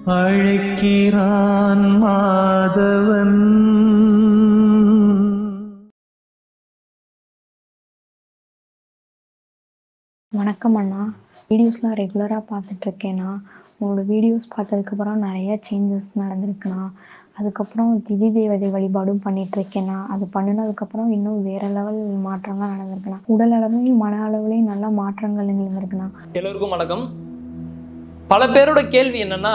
அழைக்கிறான் மாதவன் வணக்கம் அண்ணா வீடியோஸ்லாம் ரெகுலராக பார்த்துட்ருக்கேண்ணா உங்களோட வீடியோஸ் பார்த்ததுக்கப்புறம் நிறைய சேஞ்சஸ் நடந்திருக்குண்ணா அதுக்கப்புறம் திதி தேவதை வழிபாடும் பண்ணிகிட்ருக்கேண்ணா அது பண்ணினதுக்கப்புறம் இன்னும் வேறு லெவல் மாற்றம்லாம் நடந்திருக்குண்ணா உடல் அளவுலையும் மன அளவுலையும் நல்ல மாற்றங்கள் நிகழ்ந்திருக்குண்ணா எல்லோருக்கும் வணக்கம் பல பேரோட கேள்வி என்னன்னா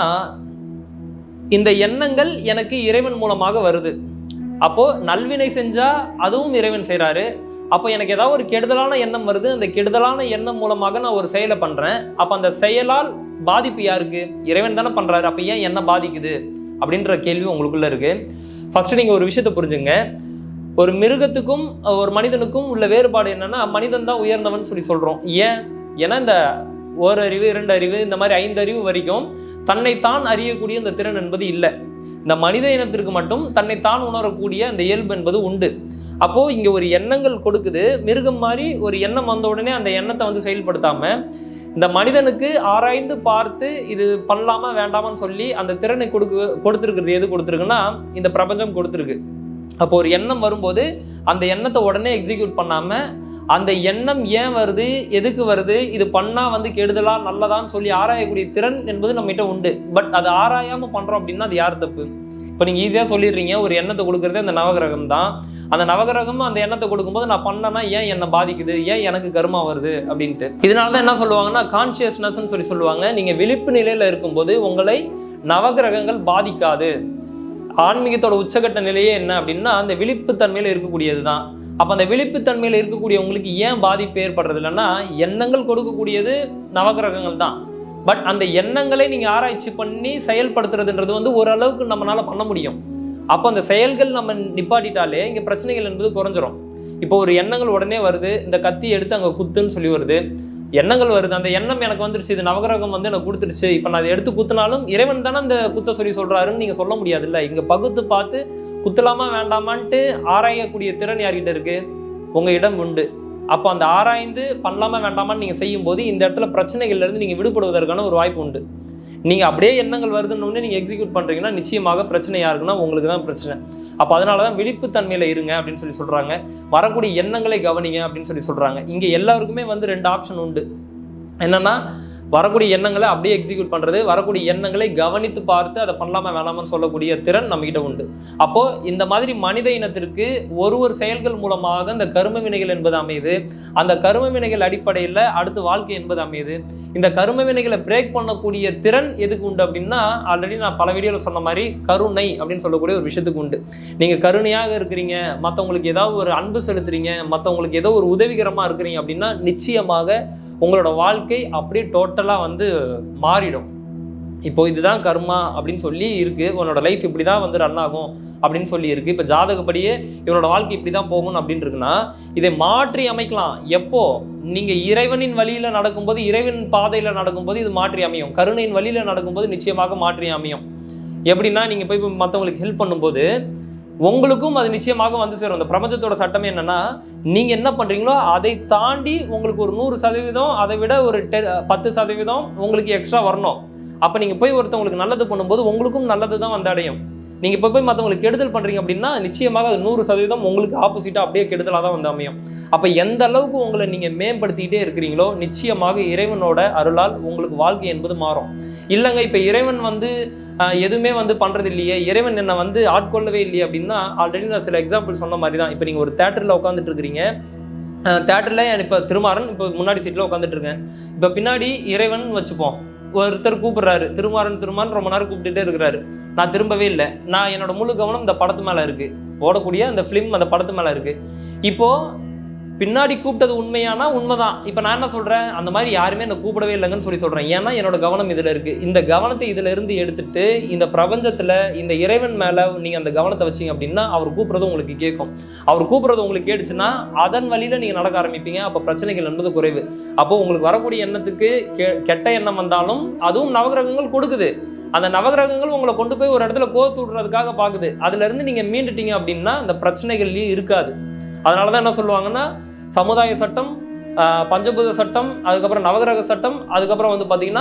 இந்த எண்ணங்கள் எனக்கு இறைவன் மூலமாக வருது அப்போ நல்வினை செஞ்சா அதுவும் இறைவன் செய்றாரு அப்போ எனக்கு ஏதாவது ஒரு கெடுதலான எண்ணம் வருது அந்த கெடுதலான எண்ணம் மூலமாக நான் ஒரு செயலை பண்றேன் அப்போ அந்த செயலால் பாதிப்பு யாருக்கு இறைவன் தானே பண்றாரு அப்போ ஏன் என்ன பாதிக்குது அப்படின்ற கேள்வி உங்களுக்குள்ள இருக்கு ஃபர்ஸ்ட் நீங்க ஒரு விஷயத்தை புரிஞ்சுங்க ஒரு மிருகத்துக்கும் ஒரு மனிதனுக்கும் உள்ள வேறுபாடு என்னன்னா மனிதன் தான் உயர்ந்தவன் சொல்லி சொல்றோம் ஏன் ஏன்னா இந்த ஒரு அறிவு இரண்டு அறிவு இந்த மாதிரி ஐந்து அறிவு வரைக்கும் தன்னைத்தான் அறியக்கூடிய இந்த திறன் என்பது இல்லை இந்த மனித இனத்திற்கு மட்டும் தன்னைத்தான் உணரக்கூடிய அந்த இயல்பு என்பது உண்டு அப்போ இங்க ஒரு எண்ணங்கள் கொடுக்குது மிருகம் மாதிரி ஒரு எண்ணம் வந்த உடனே அந்த எண்ணத்தை வந்து செயல்படுத்தாம இந்த மனிதனுக்கு ஆராய்ந்து பார்த்து இது பண்ணலாமா வேண்டாமான்னு சொல்லி அந்த திறனை கொடுக்கு கொடுத்துருக்குறது எது கொடுத்துருக்குன்னா இந்த பிரபஞ்சம் கொடுத்துருக்கு அப்போ ஒரு எண்ணம் வரும்போது அந்த எண்ணத்தை உடனே எக்ஸிக்யூட் பண்ணாம அந்த எண்ணம் ஏன் வருது எதுக்கு வருது இது பண்ணா வந்து கெடுதலா நல்லதான்னு சொல்லி ஆராயக்கூடிய திறன் என்பது நம்மகிட்ட உண்டு பட் அது ஆராயாம பண்றோம் அப்படின்னா அது யார் தப்பு இப்போ நீங்க ஈஸியா சொல்லிடுறீங்க ஒரு எண்ணத்தை கொடுக்கறதே அந்த நவகிரகம் தான் அந்த நவகிரகம் அந்த எண்ணத்தை கொடுக்கும்போது நான் பண்ணனா ஏன் என்னை பாதிக்குது ஏன் எனக்கு கர்மா வருது அப்படின்ட்டு இதனால தான் என்ன சொல்லுவாங்கன்னா கான்சியஸ்னஸ்ன்னு சொல்லி சொல்லுவாங்க நீங்க விழிப்பு நிலையில இருக்கும்போது உங்களை நவகிரகங்கள் பாதிக்காது ஆன்மீகத்தோட உச்சகட்ட நிலையே என்ன அப்படின்னா அந்த விழிப்புத்தன்மையில இருக்கக்கூடியது தான் அப்போ அந்த விழிப்புத்தன்மையில இருக்கக்கூடிய உங்களுக்கு ஏன் பாதிப்பு ஏற்படுறது இல்லைன்னா எண்ணங்கள் கொடுக்கக்கூடியது நவகிரகங்கள் தான் பட் அந்த எண்ணங்களை நீங்க ஆராய்ச்சி பண்ணி செயல்படுத்துறதுன்றது வந்து ஓரளவுக்கு நம்மளால பண்ண முடியும் அப்போ அந்த செயல்கள் நம்ம நிப்பாட்டிட்டாலே இங்க பிரச்சனைகள் என்பது குறைஞ்சிரும் இப்போ ஒரு எண்ணங்கள் உடனே வருது இந்த கத்தி எடுத்து அங்க குத்துன்னு சொல்லி வருது எண்ணங்கள் வருது அந்த எண்ணம் எனக்கு வந்துருச்சு இது நவகிரகம் வந்து எனக்கு கொடுத்துருச்சு இப்போ நான் அதை எடுத்து குத்துனாலும் இறைவன் தானே அந்த குத்த சொல்லி சொல்றாருன்னு நீங்க சொல்ல முடியாது இல்ல இங்க பகுத்து பார்த்து குத்தலாமா வேண்டாமான்ட்டு ஆராயக்கூடிய திறன் யார்கிட்ட இருக்கு உங்க இடம் உண்டு அப்போ அந்த ஆராய்ந்து பண்ணலாமா வேண்டாமான்னு நீங்க செய்யும்போது இந்த இடத்துல பிரச்சனைகள்ல இருந்து நீங்க விடுபடுவதற்கான ஒரு வாய்ப்பு உண்டு நீங்க அப்படியே எண்ணங்கள் வருதுன்னு உடனே நீங்க எக்ஸிக்யூட் பண்றீங்கன்னா நிச்சயமாக பிரச்சனை யாருக்குன்னா உங்களுக்கு தான் பிரச்சனை அப்போ அதனால தான் விழிப்புத்தன்மையில இருங்க அப்படின்னு சொல்லி சொல்றாங்க வரக்கூடிய எண்ணங்களை கவனிங்க அப்படின்னு சொல்லி சொல்றாங்க இங்க எல்லாருக்குமே வந்து ரெண்டு ஆப்ஷன் உண்டு என்னன்னா வரக்கூடிய எண்ணங்களை அப்படியே எக்ஸிக்யூட் பண்றது வரக்கூடிய எண்ணங்களை கவனித்து பார்த்து அதை பண்ணலாமா வேணாமான்னு சொல்லக்கூடிய திறன் நம்ம கிட்ட உண்டு அப்போ இந்த மாதிரி மனித இனத்திற்கு ஒரு ஒரு செயல்கள் மூலமாக இந்த கரும வினைகள் என்பது அமையுது அந்த கரும வினைகள் அடிப்படையில் அடுத்து வாழ்க்கை என்பது அமையுது இந்த கரும வினைகளை பிரேக் பண்ணக்கூடிய திறன் எதுக்கு உண்டு அப்படின்னா ஆல்ரெடி நான் பல வீடியோவில் சொன்ன மாதிரி கருணை அப்படின்னு சொல்லக்கூடிய ஒரு விஷயத்துக்கு உண்டு நீங்கள் கருணையாக இருக்கிறீங்க மற்றவங்களுக்கு ஏதாவது ஒரு அன்பு செலுத்துறீங்க மற்றவங்களுக்கு ஏதோ ஒரு உதவிகரமாக இருக்கிறீங்க அப்படின்னா நிச்சயமாக உங்களோட வாழ்க்கை அப்படியே டோட்டலாக வந்து மாறிடும் இப்போ இதுதான் கர்மா அப்படின்னு சொல்லி இருக்கு உன்னோட லைஃப் இப்படி தான் வந்து ரன் ஆகும் அப்படின்னு சொல்லி இருக்கு இப்போ ஜாதகப்படியே இவனோட வாழ்க்கை இப்படி தான் போகும் அப்படின்னு இருக்குன்னா இதை மாற்றி அமைக்கலாம் எப்போ நீங்க இறைவனின் வழியில நடக்கும்போது இறைவன் பாதையில நடக்கும்போது இது மாற்றி அமையும் கருணையின் வழியில நடக்கும்போது நிச்சயமாக மாற்றி அமையும் எப்படின்னா நீங்க போய் மற்றவங்களுக்கு ஹெல்ப் பண்ணும்போது உங்களுக்கும் அது நிச்சயமாக வந்து சேரும் இந்த பிரபஞ்சத்தோட சட்டமே என்னன்னா நீங்க என்ன பண்றீங்களோ அதை தாண்டி உங்களுக்கு ஒரு நூறு சதவீதம் அதை விட ஒரு டெ பத்து சதவீதம் உங்களுக்கு எக்ஸ்ட்ரா வரணும் அப்ப நீங்க போய் ஒருத்தவங்களுக்கு நல்லது பண்ணும்போது உங்களுக்கும் நல்லது தான் வந்து அடையும் நீங்க இப்போ போய் மற்றவங்களுக்கு கெடுதல் பண்றீங்க அப்படின்னா நிச்சயமாக அது நூறு சதவீதம் உங்களுக்கு ஆப்போசிட்டா அப்படியே கெடுதலாக தான் வந்து அமையும் அப்ப எந்த அளவுக்கு உங்களை நீங்க மேம்படுத்திக்கிட்டே இருக்கிறீங்களோ நிச்சயமாக இறைவனோட அருளால் உங்களுக்கு வாழ்க்கை என்பது மாறும் இல்லைங்க இப்ப இறைவன் வந்து ஆஹ், எதுவுமே வந்து பண்றது இல்லையே இறைவன் என்னை வந்து ஆட்கொள்ளவே இல்லையே அப்படின்னா ஆல்ரெடி நான் சில எக்ஸாம்பிள் சொன்ன மாதிரி தான் இப்போ நீங்க ஒரு தேட்டரில் உட்காந்துட்டு இருக்கிறீங்க தேட்டரில் இப்போ திருமாறன் இப்போ முன்னாடி சீட்டில் உட்காந்துட்டு இருக்கேன் இப்போ பின்னாடி இறைவன் வச்சுப்போம் ஒருத்தர் கூப்பிடுறாரு திருமாறன் திருமான் ரொம்ப நேரம் கூப்பிட்டுட்டே இருக்கிறாரு நான் திரும்பவே இல்லை நான் என்னோட முழு கவனம் இந்த படத்து மேல இருக்கு ஓடக்கூடிய அந்த ஃபிலிம் அந்த படத்து மேல இருக்கு இப்போ பின்னாடி கூப்பிட்டது உண்மையானா உண்மைதான் இப்போ நான் என்ன சொல்றேன் அந்த மாதிரி யாருமே என்னை கூப்பிடவே இல்லைங்கன்னு சொல்லி சொல்றேன் ஏன்னா என்னோட கவனம் இதுல இருக்கு இந்த கவனத்தை இதுல இருந்து எடுத்துட்டு இந்த பிரபஞ்சத்துல இந்த இறைவன் மேல நீங்க அந்த கவனத்தை வச்சீங்க அப்படின்னா அவர் கூப்பிடுறது உங்களுக்கு கேட்கும் அவர் கூப்பிடுறது உங்களுக்கு கேட்டுச்சுன்னா அதன் வழியில நீங்க நடக்க ஆரம்பிப்பீங்க அப்ப பிரச்சனைகள் என்பது குறைவு அப்போ உங்களுக்கு வரக்கூடிய எண்ணத்துக்கு கெ- கெட்ட எண்ணம் வந்தாலும் அதுவும் நவகிரகங்கள் கொடுக்குது அந்த நவகிரகங்கள் உங்களை கொண்டு போய் ஒரு இடத்துல கோத்து விடுறதுக்காக பாக்குது அதுல இருந்து நீங்க மீண்டுட்டீங்க அப்படின்னா அந்த பிரச்சனைகள்லயே இருக்காது அதனாலதான் என்ன சொல்லுவாங்கன்னா சமுதாய சட்டம் ஆஹ் பஞ்சபூத சட்டம் அதுக்கப்புறம் நவகிரக சட்டம் அதுக்கப்புறம் வந்து பாத்தீங்கன்னா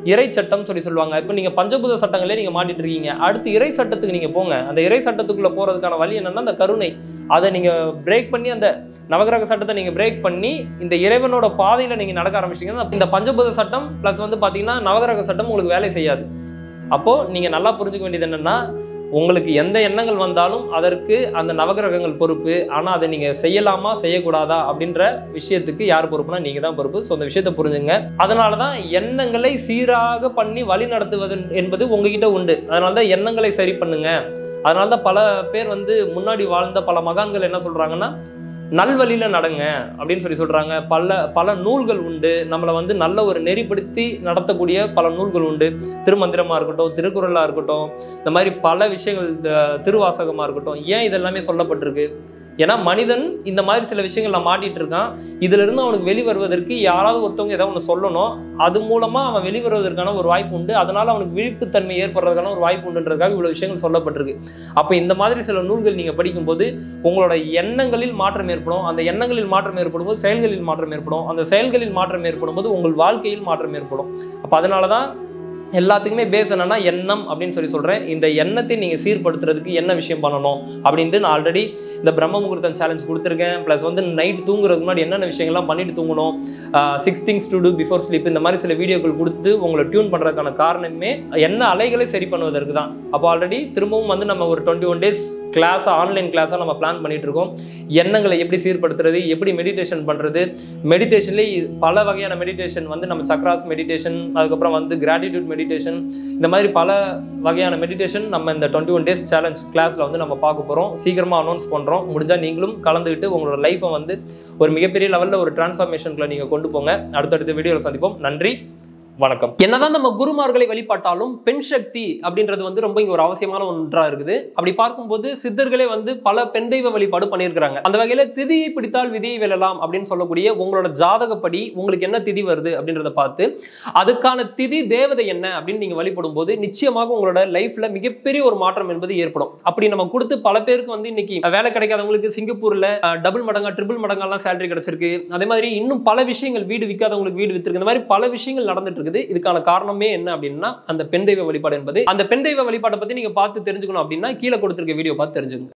இறை சட்டம் சொல்லி சொல்லுவாங்க இப்போ நீங்க பஞ்சபூத சட்டங்களே நீங்க மாட்டிட்டு இருக்கீங்க அடுத்து இறை சட்டத்துக்கு நீங்க போங்க அந்த இறை சட்டத்துக்குள்ள போறதுக்கான வழி என்னன்னா அந்த கருணை அதை நீங்க பிரேக் பண்ணி அந்த நவகிரக சட்டத்தை நீங்க பிரேக் பண்ணி இந்த இறைவனோட பாதையில நீங்க நடக்க ஆரம்பிச்சிட்டீங்கன்னா இந்த பஞ்சபூத சட்டம் ப்ளஸ் வந்து பாத்தீங்கன்னா நவகிரக சட்டம் உங்களுக்கு வேலை செய்யாது அப்போ நீங்க நல்லா புரிஞ்சுக்க வேண்டியது என்னன்னா உங்களுக்கு எந்த எண்ணங்கள் வந்தாலும் அதற்கு அந்த நவகிரகங்கள் பொறுப்பு ஆனால் அதை நீங்கள் செய்யலாமா செய்யக்கூடாதா அப்படின்ற விஷயத்துக்கு யார் பொறுப்புனா நீங்கள் தான் பொறுப்பு ஸோ அந்த விஷயத்தை புரிஞ்சுங்க அதனால தான் எண்ணங்களை சீராக பண்ணி வழி நடத்துவது என்பது உங்ககிட்ட உண்டு அதனால தான் எண்ணங்களை சரி பண்ணுங்க அதனால தான் பல பேர் வந்து முன்னாடி வாழ்ந்த பல மகான்கள் என்ன சொல்கிறாங்கன்னா நல்வழியில நடங்க அப்படின்னு சொல்லி சொல்றாங்க பல பல நூல்கள் உண்டு நம்மளை வந்து நல்ல ஒரு நெறிப்படுத்தி நடத்தக்கூடிய பல நூல்கள் உண்டு திருமந்திரமா இருக்கட்டும் திருக்குறளா இருக்கட்டும் இந்த மாதிரி பல விஷயங்கள் இந்த திருவாசகமா இருக்கட்டும் ஏன் இதெல்லாமே சொல்லப்பட்டிருக்கு ஏன்னா மனிதன் இந்த மாதிரி சில விஷயங்கள்ல மாட்டிட்டு இருக்கான் இதுல இருந்து அவனுக்கு வெளிவருவதற்கு யாராவது ஒருத்தவங்க ஏதாவது ஒன்று சொல்லணும் அது மூலமா அவன் வெளிவருவதற்கான ஒரு வாய்ப்பு உண்டு அதனால அவனுக்கு விழிப்புத்தன்மை ஏற்படுறதுக்கான ஒரு வாய்ப்பு உண்டுன்றதுக்காக இவ்வளவு விஷயங்கள் சொல்லப்பட்டிருக்கு அப்ப இந்த மாதிரி சில நூல்கள் நீங்க படிக்கும்போது உங்களோட எண்ணங்களில் மாற்றம் ஏற்படும் அந்த எண்ணங்களில் மாற்றம் ஏற்படும் போது செயல்களில் மாற்றம் ஏற்படும் அந்த செயல்களில் மாற்றம் ஏற்படும் போது உங்கள் வாழ்க்கையில் மாற்றம் ஏற்படும் அப்ப அதனால தான் எல்லாத்துக்குமே பேஸ் என்னன்னா எண்ணம் அப்படின்னு சொல்லி சொல்றேன் இந்த எண்ணத்தை நீங்க சீர்படுத்துறதுக்கு என்ன விஷயம் பண்ணணும் அப்படின்ட்டு நான் ஆல்ரெடி இந்த பிரம்ம முகூர்த்தம் சேலஞ்ச் கொடுத்துருக்கேன் ப்ளஸ் வந்து நைட் தூங்குறதுக்கு முன்னாடி என்னென்ன விஷயங்கள்லாம் பண்ணிட்டு தூங்கணும் six things to do before sleep இந்த மாதிரி சில வீடியோக்கள் கொடுத்து உங்களை டியூன் பண்ணுறதுக்கான காரணமே என்ன அலைகளை சரி பண்ணுவதற்கு தான் அப்போ ஆல்ரெடி திரும்பவும் வந்து நம்ம ஒரு twenty one days class online கிளாஸாக நம்ம பிளான் பண்ணிட்டு இருக்கோம் எண்ணங்களை எப்படி சீர்படுத்துறது எப்படி மெடிடேஷன் பண்ணுறது மெடிடேஷன்லேயே பல வகையான மெடிடேஷன் வந்து நம்ம சக்ராஸ் மெடிடேஷன் அதுக்கப்புறம் வந்து கிராட்டிடியூட் மெடிடேஷன் இந்த மாதிரி பல வகையான மெடிடேஷன் நம்ம இந்த டுவெண்ட்டி ஒன் டேஸ் சேலஞ்ச் கிளாஸில் வந்து நம்ம பார்க்க போகிறோம் சீக்கிரமாக அனௌன்ஸ் பண்ணுறோம் முடிஞ்சால் நீங்களும் கலந்துக்கிட்டு உங்களோட லைஃப்பை வந்து ஒரு மிகப்பெரிய லெவலில் ஒரு டிரான்ஸ்ஃபார்மேஷனுக்குள்ள நீங்கள் கொண்டு போங்க அடுத்தடுத்த வீடியோவில் சந்திப்போம் நன்றி வணக்கம் என்னதான் நம்ம குருமார்களை வழிபாட்டாலும் பெண் சக்தி அப்படின்றது வந்து ரொம்ப இங்க ஒரு அவசியமான ஒன்றா இருக்குது அப்படி பார்க்கும்போது சித்தர்களே வந்து பல பெண் தெய்வ வழிபாடு பண்ணியிருக்கிறாங்க அந்த வகையில திதியை பிடித்தால் விதியை வெல்லலாம் அப்படின்னு சொல்லக்கூடிய உங்களோட ஜாதகப்படி உங்களுக்கு என்ன திதி வருது அப்படின்றத பார்த்து அதுக்கான திதி தேவதை என்ன அப்படின்னு நீங்க வழிபடும் போது நிச்சயமாக உங்களோட லைஃப்ல மிகப்பெரிய ஒரு மாற்றம் என்பது ஏற்படும் அப்படி நம்ம கொடுத்து பல பேருக்கு வந்து இன்னைக்கு வேலை கிடைக்காதவங்களுக்கு சிங்கப்பூர்ல டபுள் மடங்கா ட்ரிபிள் மடங்கெல்லாம் சேலரி கிடைச்சிருக்கு அதே மாதிரி இன்னும் பல விஷயங்கள் வீடு விற்காதவங்களுக்கு வீடு வித்திருக்கு இந்த மாதிரி பல விஷயங்கள் நடந்துட்டு இருக்குது இதுக்கான காரணமே என்ன அப்படின்னா அந்த பெண் தெய்வ வழிபாடு என்பது அந்த பெண் தெய்வ வழிபாட்டை பத்தி நீங்க பார்த்து தெரிஞ்சுக்கணும் அப்படின்னா கீழே கொடுத்திருக்க வீடியோ பார்த்து தெரிஞ்சுக்கோங்க